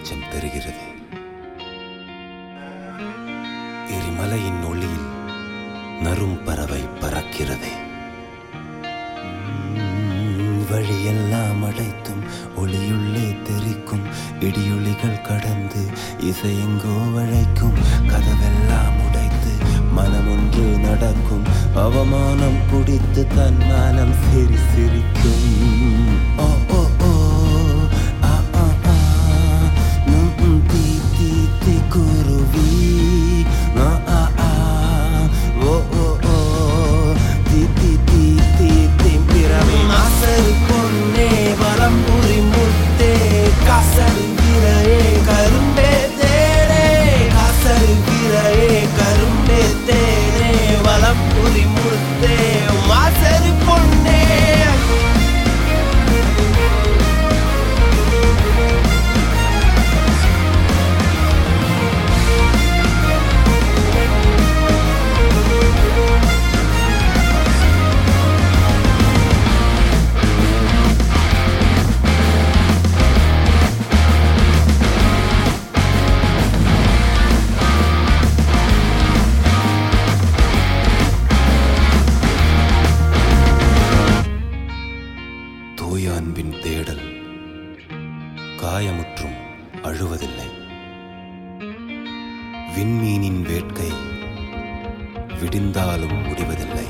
வெளிச்சம் தருகிறது எரிமலையின் ஒளியில் நரும் பறவை பறக்கிறது உம், வழியெல்லாம் அடைத்தும் ஒளியுள்ளே தெரிக்கும் இடியொளிகள் கடந்து இசையெங்கோ வழைக்கும் கதவெல்லாம் உடைத்து மனமொன்று நடக்கும் அவமானம் குடித்து தன் மனம் சிரி சிரிக்கும் ஓ ஓ ஓ ஆ ஆ ஆ நும் உம் தீ தீ தீ குருவி ஆ ஆ ஆ ஓ ஓ ஓ தீ தீ தீ தீ தீ பிறவி மாசரு பொன்னே வலம்புரி முத்தே காசரு வீரரே கரும்பே தேரே காசரு வீரரே கரும்பே தேரே வலம்புரி முத்தே மாசரு பொன்னே தூய அன்பின் தேடல் காயமுற்றும் அழுவதில்லை விண்மீனின் வேட்கை விடிந்தாலும் முடிவதில்லை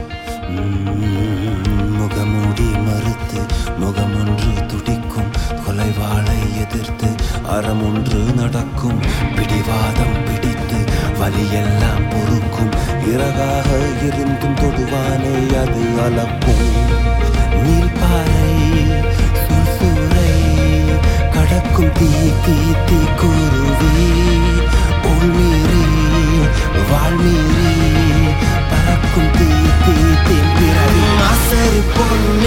உம், முகமூடி மறுத்து முகமொன்று துடிக்கும் கொலைவாளை எதிர்த்து அறமொன்று நடக்கும் பிடிவாதம் பிடித்து வலியெல்லாம் பொறுக்கும் இறகாக இருந்தும் தொடுவானே அது அளக்கும் நீல்பாறை சுல்சூரை கடக்கும் தீ தீ தீ குருவி உள்மீறி வாழ்மீறி பறக்கும் தீ தீ தீ பிறவி மாசரு பொன்னே